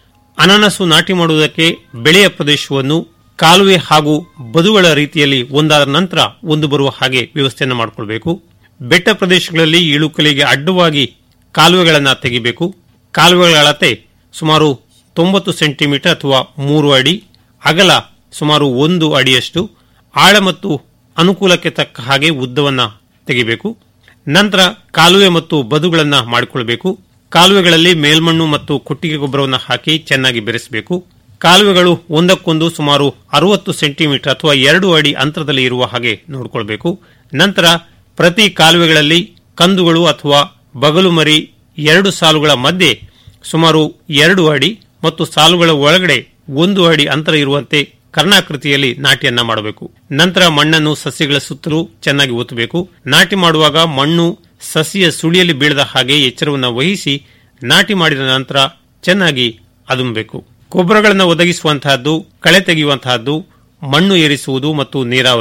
ಅನಾನಸು ನಾಟಿ ಮಾಡುವುದಕ್ಕೆ ಬೆಳೆಯ ಪ್ರದೇಶವನ್ನು ಕಾಲುವೆ ಹಾಗೂ ಬದುಗಳ ರೀತಿಯಲ್ಲಿ ಒಂದಾದ ನಂತರ ಒಂದು ಬರುವ ಹಾಗೆ ವ್ಯವಸ್ಥೆಯನ್ನು ಮಾಡಿಕೊಳ್ಬೇಕು ಬೆಟ್ಟ ಪ್ರದೇಶಗಳಲ್ಲಿ ಇಳುಕಲಿಗೆ ಅಡ್ಡವಾಗಿ ಕಾಲುವೆಗಳನ್ನು ತೆಗಿಬೇಕು ಕಾಲುವೆಗಳ ಅಳತೆ ಸುಮಾರು ತೊಂಬತ್ತು ಸೆಂಟಿಮೀಟರ್ ಅಥವಾ ಮೂರು ಅಡಿ ಅಗಲ ಸುಮಾರು ಒಂದು ಅಡಿಯಷ್ಟು ಆಳ ಮತ್ತು ಅನುಕೂಲಕ್ಕೆ ತಕ್ಕ ಹಾಗೆ ಉದ್ದವನ್ನ ತೆಗಿಬೇಕು ನಂತರ ಕಾಲುವೆ ಮತ್ತು ಬದುಗಳನ್ನು ಮಾಡಿಕೊಳ್ಬೇಕು ಕಾಲುವೆಗಳಲ್ಲಿ ಮೇಲ್ಮಣ್ಣು ಮತ್ತು ಕೊಟ್ಟಿಗೆ ಗೊಬ್ಬರವನ್ನು ಹಾಕಿ ಚೆನ್ನಾಗಿ ಬೆರೆಸಬೇಕು ಕಾಲುವೆಗಳು ಒಂದಕ್ಕೊಂದು ಸುಮಾರು ಅರವತ್ತು ಸೆಂಟಿಮೀಟರ್ ಅಥವಾ ಎರಡು ಅಡಿ ಅಂತರದಲ್ಲಿ ಇರುವ ಹಾಗೆ ನೋಡಿಕೊಳ್ಬೇಕು ನಂತರ ಪ್ರತಿ ಕಾಲುವೆಗಳಲ್ಲಿ ಕಂದುಗಳು ಅಥವಾ ಬಗಲು ಮರಿ ಎರಡು ಸಾಲುಗಳ ಮಧ್ಯೆ ಸುಮಾರು ಎರಡು ಅಡಿ ಮತ್ತು ಸಾಲುಗಳ ಒಳಗಡೆ ಒಂದು ಅಡಿ ಅಂತರ ಇರುವಂತೆ ಕರ್ಣಾಕೃತಿಯಲ್ಲಿ ನಾಟಿಯನ್ನ ಮಾಡಬೇಕು ನಂತರ ಮಣ್ಣನ್ನು ಸಸ್ಯಗಳ ಸುತ್ತಲೂ ಚೆನ್ನಾಗಿ ಒತ್ತಬೇಕು ನಾಟಿ ಮಾಡುವಾಗ ಮಣ್ಣು ಸಸಿಯ ಸುಳಿಯಲ್ಲಿ ಬೀಳದ ಹಾಗೆ ಎಚ್ಚರವನ್ನು ವಹಿಸಿ ನಾಟಿ ಮಾಡಿದ ನಂತರ ಚೆನ್ನಾಗಿ ಅದುಮಬೇಕು ಗೊಬ್ಬರಗಳನ್ನು ಒದಗಿಸುವಂತಹದ್ದು ಕಳೆ ತೆಗೆಯುವಂತಹದ್ದು ಮಣ್ಣು ಏರಿಸುವುದು ಮತ್ತು ನೀರಾವರಿ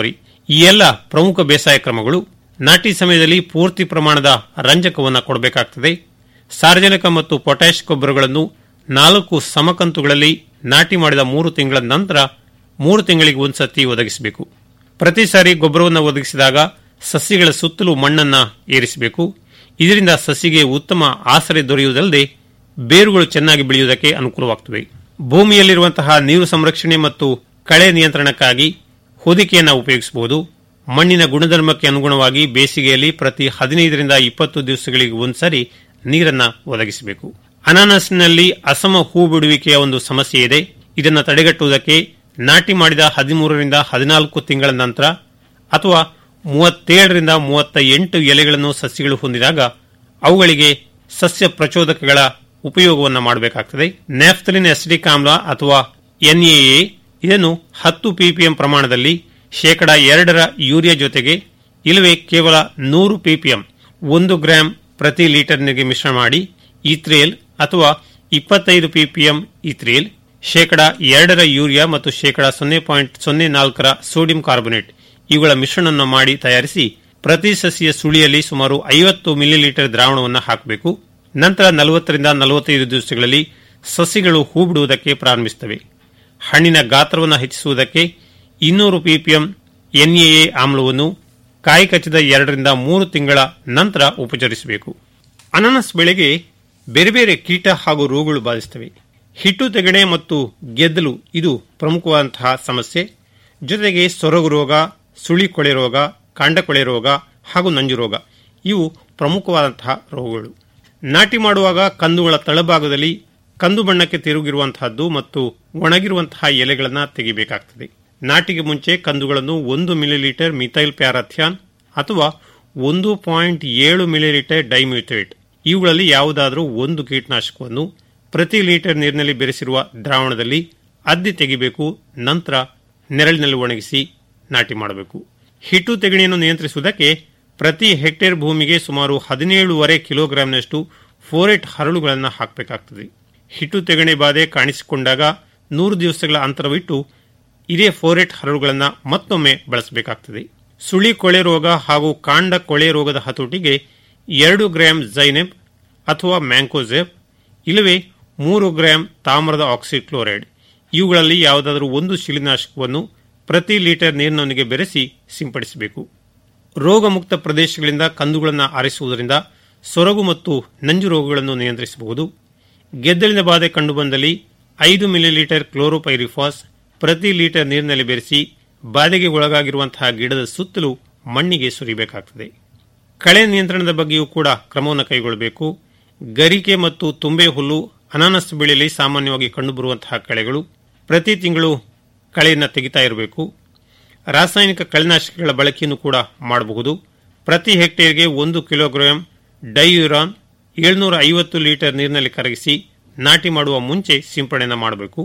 ಈ ಎಲ್ಲ ಪ್ರಮುಖ ಬೇಸಾಯ ಕ್ರಮಗಳು ನಾಟಿ ಸಮಯದಲ್ಲಿ ಪೂರ್ತಿ ಪ್ರಮಾಣದ ರಂಜಕವನ್ನು ಕೊಡಬೇಕಾಗ್ತದೆ ಸಾರ್ವಜನಿಕ ಮತ್ತು ಪೊಟ್ಯಾಷ್ ಗೊಬ್ಬರಗಳನ್ನು ನಾಲ್ಕು ಸಮಕಂತುಗಳಲ್ಲಿ ನಾಟಿ ಮಾಡಿದ ಮೂರು ತಿಂಗಳ ನಂತರ ಮೂರು ತಿಂಗಳಿಗೆ ಒಂದ್ಸತಿ ಒದಗಿಸಬೇಕು ಪ್ರತಿ ಸಾರಿ ಗೊಬ್ಬರವನ್ನು ಒದಗಿಸಿದಾಗ ಸಸಿಗಳ ಸುತ್ತಲೂ ಮಣ್ಣನ್ನ ಏರಿಸಬೇಕು ಇದರಿಂದ ಸಸಿಗೆ ಉತ್ತಮ ಆಸರೆ ದೊರೆಯುವುದಲ್ಲದೆ ಬೇರುಗಳು ಚೆನ್ನಾಗಿ ಬೆಳೆಯುವುದಕ್ಕೆ ಅನುಕೂಲವಾಗುತ್ತವೆ ಭೂಮಿಯಲ್ಲಿರುವಂತಹ ನೀರು ಸಂರಕ್ಷಣೆ ಮತ್ತು ಕಳೆ ನಿಯಂತ್ರಣಕ್ಕಾಗಿ ಹೊದಿಕೆಯನ್ನು ಉಪಯೋಗಿಸಬಹುದು ಮಣ್ಣಿನ ಗುಣಧರ್ಮಕ್ಕೆ ಅನುಗುಣವಾಗಿ ಬೇಸಿಗೆಯಲ್ಲಿ ಪ್ರತಿ ಹದಿನೈದರಿಂದ ಇಪ್ಪತ್ತು ದಿವಸಗಳಿಗೆ ಒಂದ್ಸರಿ ನೀರನ್ನ ಒದಗಿಸಬೇಕು ಅನಾನಸ್ನಲ್ಲಿ ಅಸಮ ಹೂ ಬಿಡುವಿಕೆಯ ಒಂದು ಸಮಸ್ಯೆ ಇದೆ ಇದನ್ನು ತಡೆಗಟ್ಟುವುದಕ್ಕೆ ನಾಟಿ ಮಾಡಿದ ಹದಿಮೂರರಿಂದ ಹದಿನಾಲ್ಕು ತಿಂಗಳ ನಂತರ ಅಥವಾ ಮೂವತ್ತೇಳರಿಂದ ಮೂವತ್ತ ಎಂಟು ಎಲೆಗಳನ್ನು ಸಸ್ಯಗಳು ಹೊಂದಿದಾಗ ಅವುಗಳಿಗೆ ಸಸ್ಯ ಪ್ರಚೋದಕಗಳ ಉಪಯೋಗವನ್ನು ಮಾಡಬೇಕಾಗ್ತದೆ ನ್ಯಾಫ್ತಲಿನ್ ಅಸಿಡಿಕ್ ಆಮ್ಲ ಅಥವಾ ಎನ್ಎಎ ಇದನ್ನು ಹತ್ತು ಪಿಪಿಎಂ ಪ್ರಮಾಣದಲ್ಲಿ ಶೇಕಡ ಎರಡರ ಯೂರಿಯಾ ಜೊತೆಗೆ ಇಲ್ಲವೇ ಕೇವಲ ನೂರು ಪಿಪಿಎಂ ಒಂದು ಗ್ರಾಂ ಪ್ರತಿ ಲೀಟರ್ ನೀರಿಗೆ ಮಿಶ್ರಣ ಮಾಡಿ ಈತ್ರೇಲ್ ಅಥವಾ ಇಪ್ಪತ್ತೈದು ಪಿಪಿಎಂ ಈತ್ರೇಲ್ ಶೇಕಡ ಎರಡರ ಯೂರಿಯಾ ಮತ್ತು ಶೇಕಡ ಸೊನ್ನೆ ಪಾಯಿಂಟ್ ಸೊನ್ನೆ ನಾಲ್ಕರ ಸೋಡಿಯಂ ಕಾರ್ಬೊನೇಟ್ ಇವುಗಳ ಮಿಶ್ರಣವನ್ನು ಮಾಡಿ ತಯಾರಿಸಿ ಪ್ರತಿ ಸಸಿಯ ಸುಳಿಯಲ್ಲಿ ಸುಮಾರು ಐವತ್ತು ಮಿಲಿಲೀಟರ್ ದ್ರಾವಣವನ್ನು ಹಾಕಬೇಕು ನಂತರ ನಲವತ್ತರಿಂದ ನಲವತ್ತೈದು ದಿವಸಗಳಲ್ಲಿ ಸಸಿಗಳು ಹೂ ಬಿಡುವುದಕ್ಕೆ ಪ್ರಾರಂಭಿಸುತ್ತವೆ ಹಣ್ಣಿನ ಗಾತ್ರವನ್ನು ಹೆಚ್ಚಿಸುವುದಕ್ಕೆ ಇನ್ನೂರು ಪಿಪಿಎಂ ಎನ್ಎಎ ಆಮ್ಲವನ್ನು ಕಾಯಿ ಕಚ್ಚಿದ ಎರಡರಿಂದ ಮೂರು ತಿಂಗಳ ನಂತರ ಉಪಚರಿಸಬೇಕು ಅನಾನಸ್ ಬೆಳೆಗೆ ಬೇರೆ ಬೇರೆ ಕೀಟ ಹಾಗೂ ರೋಗಗಳು ಬಾಧಿಸುತ್ತವೆ ಹಿಟ್ಟು ತೆಗಣೆ ಮತ್ತು ಗೆದ್ದಲು ಇದು ಪ್ರಮುಖವಾದಂತಹ ಸಮಸ್ಯೆ ಜೊತೆಗೆ ಸೊರಗು ರೋಗ ಸುಳಿ ಕೊಳೆ ರೋಗ ಕಾಂಡಕೊಳೆ ರೋಗ ಹಾಗೂ ನಂಜು ರೋಗ ಇವು ಪ್ರಮುಖವಾದಂತಹ ರೋಗಗಳು ನಾಟಿ ಮಾಡುವಾಗ ಕಂದುಗಳ ತಳಭಾಗದಲ್ಲಿ ಕಂದು ಬಣ್ಣಕ್ಕೆ ತಿರುಗಿರುವಂತಹದ್ದು ಮತ್ತು ಒಣಗಿರುವಂತಹ ಎಲೆಗಳನ್ನು ತೆಗಿಬೇಕಾಗ್ತದೆ ನಾಟಿಗೆ ಮುಂಚೆ ಕಂದುಗಳನ್ನು ಒಂದು ಮಿಲಿಲೀಟರ್ ಮಿಥೈಲ್ ಪ್ಯಾರಾಥ್ಯಾನ್ ಅಥವಾ ಒಂದು ಪಾಯಿಂಟ್ ಏಳು ಮಿಲಿಲೀಟರ್ ಡೈಮ್ಯೂಥೇಟ್ ಇವುಗಳಲ್ಲಿ ಯಾವುದಾದರೂ ಒಂದು ಕೀಟನಾಶಕವನ್ನು ಪ್ರತಿ ಲೀಟರ್ ನೀರಿನಲ್ಲಿ ಬೆರೆಸಿರುವ ದ್ರಾವಣದಲ್ಲಿ ಅದ್ದಿ ತೆಗಿಬೇಕು ನಂತರ ನೆರಳಿನಲ್ಲಿ ಒಣಗಿಸಿ ನಾಟಿ ಮಾಡಬೇಕು ಹಿಟ್ಟು ತೆಗಣಿಯನ್ನು ನಿಯಂತ್ರಿಸುವುದಕ್ಕೆ ಪ್ರತಿ ಹೆಕ್ಟೇರ್ ಭೂಮಿಗೆ ಸುಮಾರು ಹದಿನೇಳುವರೆ ಕಿಲೋಗ್ರಾಂನಷ್ಟು ಫೋರೆಟ್ ಹರಳುಗಳನ್ನು ಹಾಕಬೇಕಾಗ್ತದೆ ಹಿಟ್ಟು ತೆಗಣೆ ಬಾಧೆ ಕಾಣಿಸಿಕೊಂಡಾಗ ನೂರು ದಿವಸಗಳ ಅಂತರವಿಟ್ಟು ಇದೇ ಫೋರೆಟ್ ಹರಳುಗಳನ್ನು ಮತ್ತೊಮ್ಮೆ ಬಳಸಬೇಕಾಗ್ತದೆ ಸುಳಿ ಕೊಳೆ ರೋಗ ಹಾಗೂ ಕಾಂಡ ಕೊಳೆ ರೋಗದ ಹತೋಟಿಗೆ ಎರಡು ಗ್ರಾಂ ಜೈನೆಬ್ ಅಥವಾ ಮ್ಯಾಂಕೋಜೆಬ್ ಇಲ್ಲವೇ ಮೂರು ಗ್ರಾಂ ತಾಮ್ರದ ಆಕ್ಸಿಕ್ಲೋರೈಡ್ ಇವುಗಳಲ್ಲಿ ಯಾವುದಾದರೂ ಒಂದು ಶಿಲೀನಾಶಕವನ್ನು ಪ್ರತಿ ಲೀಟರ್ ನೀರಿನೊಂದಿಗೆ ಬೆರೆಸಿ ಸಿಂಪಡಿಸಬೇಕು ರೋಗಮುಕ್ತ ಪ್ರದೇಶಗಳಿಂದ ಕಂದುಗಳನ್ನು ಆರಿಸುವುದರಿಂದ ಸೊರಗು ಮತ್ತು ನಂಜು ರೋಗಗಳನ್ನು ನಿಯಂತ್ರಿಸಬಹುದು ಗೆದ್ದಲಿನ ಬಾಧೆ ಕಂಡುಬಂದಲ್ಲಿ ಐದು ಮಿಲಿಲೀಟರ್ ಕ್ಲೋರೋಪೈರಿಫಾಸ್ ಪ್ರತಿ ಲೀಟರ್ ನೀರಿನಲ್ಲಿ ಬೆರೆಸಿ ಬಾಧೆಗೆ ಒಳಗಾಗಿರುವಂತಹ ಗಿಡದ ಸುತ್ತಲೂ ಮಣ್ಣಿಗೆ ಸುರಿಬೇಕಾಗುತ್ತದೆ ಕಳೆ ನಿಯಂತ್ರಣದ ಬಗ್ಗೆಯೂ ಕೂಡ ಕ್ರಮವನ್ನು ಕೈಗೊಳ್ಳಬೇಕು ಗರಿಕೆ ಮತ್ತು ತುಂಬೆ ಹುಲ್ಲು ಅನಾನಸ್ ಬೆಳೆಯಲ್ಲಿ ಸಾಮಾನ್ಯವಾಗಿ ಕಂಡುಬರುವಂತಹ ಕಳೆಗಳು ಪ್ರತಿ ತಿಂಗಳು ಕಳೆಯನ್ನು ತೆಗಿತಾ ಇರಬೇಕು ರಾಸಾಯನಿಕ ಕಳೆನಾಶಕಗಳ ಬಳಕೆಯನ್ನು ಕೂಡ ಮಾಡಬಹುದು ಪ್ರತಿ ಹೆಕ್ಟೇರ್ಗೆ ಒಂದು ಕಿಲೋಗ್ರಾಂ ಡೈಯುರಾನ್ ಏಳ್ನೂರ ಐವತ್ತು ಲೀಟರ್ ನೀರಿನಲ್ಲಿ ಕರಗಿಸಿ ನಾಟಿ ಮಾಡುವ ಮುಂಚೆ ಸಿಂಪಡಣೆ ಮಾಡಬೇಕು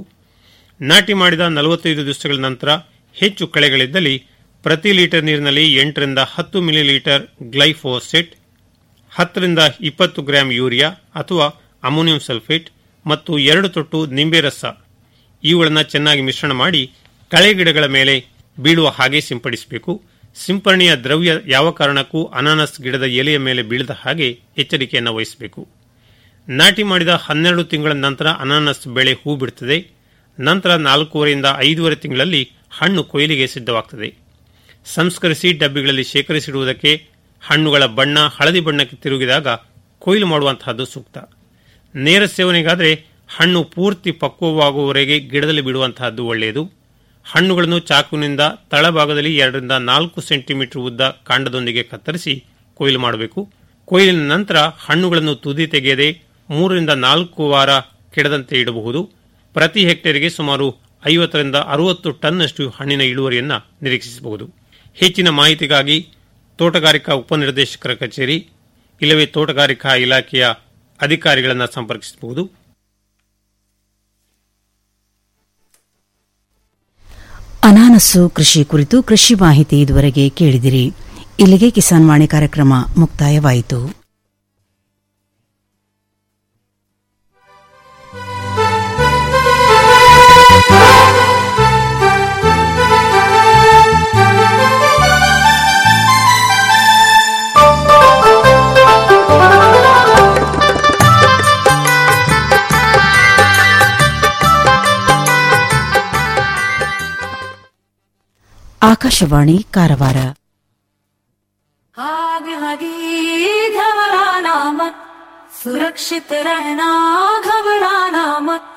ನಾಟಿ ಮಾಡಿದ ನಲವತ್ತೈದು ದಿವಸಗಳ ನಂತರ ಹೆಚ್ಚು ಕಳೆಗಳಿದ್ದಲ್ಲಿ ಪ್ರತಿ ಲೀಟರ್ ನೀರಿನಲ್ಲಿ ಎಂಟರಿಂದ ಹತ್ತು ಮಿಲಿಲೀಟರ್ ಗ್ಲೈಫೋಸೆಟ್ ಹತ್ತರಿಂದ ಇಪ್ಪತ್ತು ಗ್ರಾಂ ಯೂರಿಯಾ ಅಥವಾ ಅಮೋನಿಯಂ ಸಲ್ಫೇಟ್ ಮತ್ತು ಎರಡು ತೊಟ್ಟು ನಿಂಬೆ ರಸ ಇವುಗಳನ್ನು ಚೆನ್ನಾಗಿ ಮಿಶ್ರಣ ಮಾಡಿ ಕಳೆ ಗಿಡಗಳ ಮೇಲೆ ಬೀಳುವ ಹಾಗೆ ಸಿಂಪಡಿಸಬೇಕು ಸಿಂಪರಣೆಯ ದ್ರವ್ಯ ಯಾವ ಕಾರಣಕ್ಕೂ ಅನಾನಸ್ ಗಿಡದ ಎಲೆಯ ಮೇಲೆ ಬೀಳದ ಹಾಗೆ ಎಚ್ಚರಿಕೆಯನ್ನು ವಹಿಸಬೇಕು ನಾಟಿ ಮಾಡಿದ ಹನ್ನೆರಡು ತಿಂಗಳ ನಂತರ ಅನಾನಸ್ ಬೆಳೆ ಹೂ ಬಿಡುತ್ತದೆ ನಂತರ ನಾಲ್ಕೂವರೆಯಿಂದ ಐದೂವರೆ ತಿಂಗಳಲ್ಲಿ ಹಣ್ಣು ಕೊಯ್ಲಿಗೆ ಸಿದ್ಧವಾಗುತ್ತದೆ ಸಂಸ್ಕರಿಸಿ ಡಬ್ಬಿಗಳಲ್ಲಿ ಶೇಖರಿಸಿಡುವುದಕ್ಕೆ ಹಣ್ಣುಗಳ ಬಣ್ಣ ಹಳದಿ ಬಣ್ಣಕ್ಕೆ ತಿರುಗಿದಾಗ ಕೊಯ್ಲು ಮಾಡುವಂತಹದ್ದು ಸೂಕ್ತ ನೇರ ಸೇವನೆಗಾದರೆ ಹಣ್ಣು ಪೂರ್ತಿ ಪಕ್ವವಾಗುವವರೆಗೆ ಗಿಡದಲ್ಲಿ ಬಿಡುವಂತಹದ್ದು ಒಳ್ಳೆಯದು ಹಣ್ಣುಗಳನ್ನು ಚಾಕುವಿನಿಂದ ತಳಭಾಗದಲ್ಲಿ ಎರಡರಿಂದ ನಾಲ್ಕು ಸೆಂಟಿಮೀಟರ್ ಉದ್ದ ಕಾಂಡದೊಂದಿಗೆ ಕತ್ತರಿಸಿ ಕೊಯ್ಲು ಮಾಡಬೇಕು ಕೊಯ್ಲಿನ ನಂತರ ಹಣ್ಣುಗಳನ್ನು ತುದಿ ತೆಗೆಯದೆ ಮೂರರಿಂದ ನಾಲ್ಕು ವಾರ ಕೆಡದಂತೆ ಇಡಬಹುದು ಪ್ರತಿ ಹೆಕ್ಟೇರ್ಗೆ ಸುಮಾರು ಐವತ್ತರಿಂದ ಅರವತ್ತು ಟನ್ನಷ್ಟು ಹಣ್ಣಿನ ಇಳುವರಿಯನ್ನು ನಿರೀಕ್ಷಿಸಬಹುದು ಹೆಚ್ಚಿನ ಮಾಹಿತಿಗಾಗಿ ತೋಟಗಾರಿಕಾ ಉಪನಿರ್ದೇಶಕರ ಕಚೇರಿ ಇಲ್ಲವೇ ತೋಟಗಾರಿಕಾ ಇಲಾಖೆಯ ಅಧಿಕಾರಿಗಳನ್ನು ಸಂಪರ್ಕಿಸಬಹುದು ಅನಾನಸ್ಸು ಕೃಷಿ ಕುರಿತು ಕೃಷಿ ಮಾಹಿತಿ ಇದುವರೆಗೆ ಕೇಳಿದಿರಿ ಇಲ್ಲಿಗೆ ಕಿಸಾನ್ ವಾಣಿ ಕಾರ್ಯಕ್ರಮ ಮುಕ್ತಾಯವಾಯಿತು ಆಕಾಶವಾಣಿ ಕಾರವಾರ आगे आगे घबराना मत सुरक्षित रहना घबराना मत